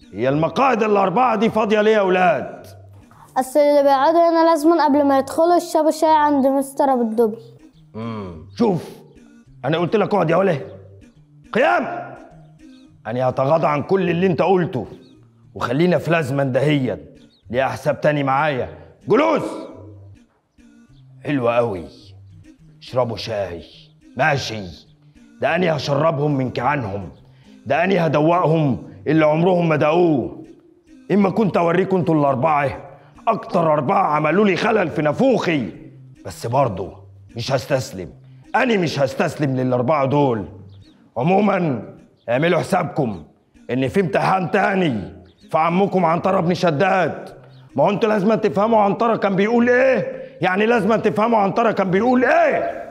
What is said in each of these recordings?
هي المقاعد الأربعة دي فاضية ليه يا أولاد؟ اصل اللي بيقعدوا هنا لازما قبل ما يدخلوا يشربوا شاي عند مستر ابو الدبل شوف أنا قلت لك اقعد يا ولا قيام أنا هتغاضى عن كل اللي أنت قلته وخلينا في لازمة دهيا ليها حساب تاني معايا جلوس حلوة قوي اشربوا شاي ماشي ده أنا هشربهم من كعانهم ده أنا هدوقهم اللي عمرهم ما دقوه إما كنت أوريكم انتوا الأربعة أكتر أربعة عملوا لي خلل في نافوخي بس برضه مش هستسلم أنا مش هستسلم للأربعة دول عموما اعملوا حسابكم إن في امتحان تاني فعمكم عنترة بن شداد ما هو انتوا لازم تفهموا عنترة كان بيقول ايه يعني لازم تفهموا عنترة كان بيقول ايه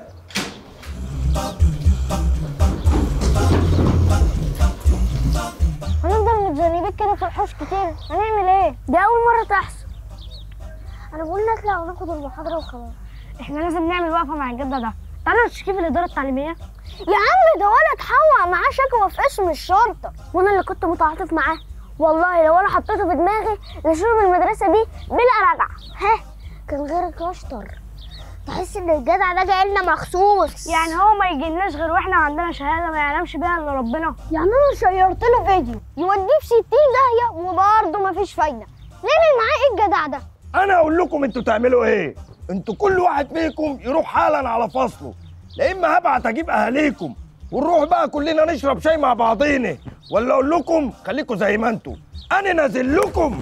هنفضل متذنبين كده في الحوش كتير هنعمل ايه دي اول مره تحصل انا بقول نطلع وناخد المحاضره وخلاص احنا لازم نعمل وقفه مع الجده ده تعالوا نشتكي في الاداره التعليميه يا عم ده ولد حوق معاه شكوى في اسم الشرطه وانا اللي كنت متعاطف معاه والله لو انا حطيته في دماغي لشرب المدرسه دي بلا رجعه ها كان غيرك اشطر تحس ان الجدع ده جاي لنا مخصوص يعني هو ما يجيلناش غير واحنا عندنا شهاده ما يعلمش بيها الا ربنا يعني انا شيرت له فيديو يوديه في 60 داهيه وبرضه مفيش فايده نعمل معاه ايه الجدع ده انا اقول لكم انتوا تعملوا ايه انتوا كل واحد فيكم يروح حالا على فصله لا اما هبعت اجيب اهاليكم ونروح بقى كلنا نشرب شاي مع بعضينا ولا اقول لكم خليكم زي ما انتوا انا نازل لكم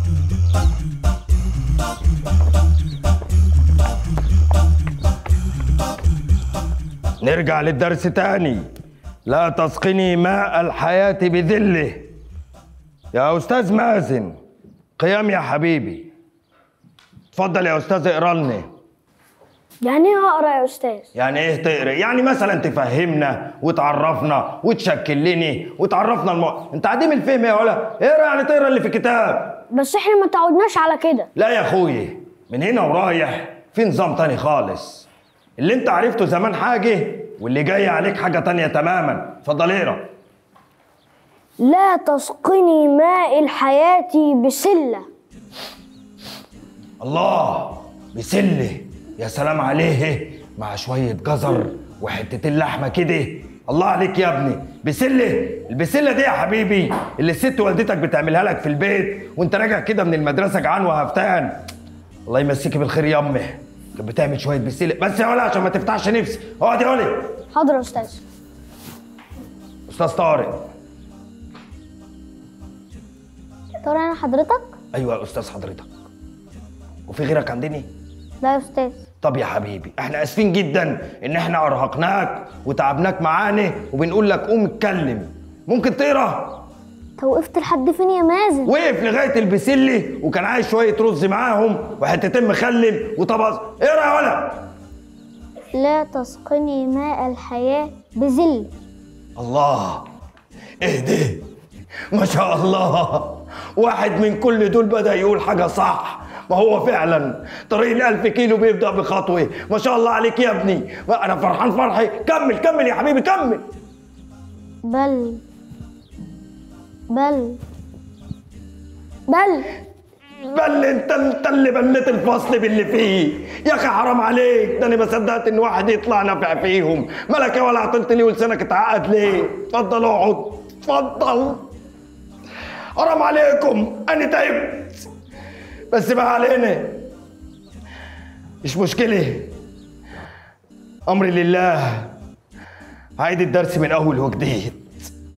نرجع للدرس تاني لا تسقني ماء الحياة بذله يا أستاذ مازن قيام يا حبيبي اتفضل يا أستاذ اقرا لنا يعني ايه اقرا يا استاذ يعني ايه تقرا يعني مثلا تفهمنا وتعرفنا وتشكلني وتعرفنا الم... انت عديم الفهم يا ولا اقرا يعني تقرا اللي في الكتاب بس احنا ما تعودناش على كده لا يا اخوي من هنا ورايح في نظام تاني خالص اللي انت عرفته زمان حاجه واللي جاي عليك حاجه تانية تماما اتفضل اقرا لا تسقني ماء الحياة بسلة الله بسله يا سلام عليه مع شويه جزر وحتتين لحمه كده الله عليك يا ابني بسله البسله دي يا حبيبي اللي الست والدتك بتعملها لك في البيت وانت راجع كده من المدرسه جعان وهفتان الله يمسيكي بالخير يا امي كانت بتعمل شويه بسله بس يا ولا عشان ما تفتحش نفسي اقعد يا ولي حاضر يا استاذ استاذ طارق ترى انا حضرتك ايوه يا استاذ حضرتك وفي غيرك عندني لا يا استاذ طب يا حبيبي احنا اسفين جدا ان احنا ارهقناك وتعبناك معانا وبنقول لك قوم اتكلم ممكن تقرا انت وقفت لحد فين يا مازن وقف لغايه البسلي وكان عايز شويه رز معاهم وحتتين مخلل وطبق اقرا يا ولا لا تسقني ماء الحياة بذل الله ايه ده ما شاء الله واحد من كل دول بدأ يقول حاجة صح ما هو فعلا طريق الألف كيلو بيبدأ بخطوة ما شاء الله عليك يا ابني أنا فرحان فرحي كمل كمل يا حبيبي كمل بل بل بل بل انت انت اللي بليت الفصل باللي فيه يا اخي حرام عليك ده انا ما صدقت ان واحد يطلع نافع فيهم مالك يا ولا عطلت لي ولسانك اتعقد ليه اتفضل اقعد اتفضل حرام عليكم انا تعبت بس بقى علينا مش مشكله امري لله هعيد الدرس من اول وجديد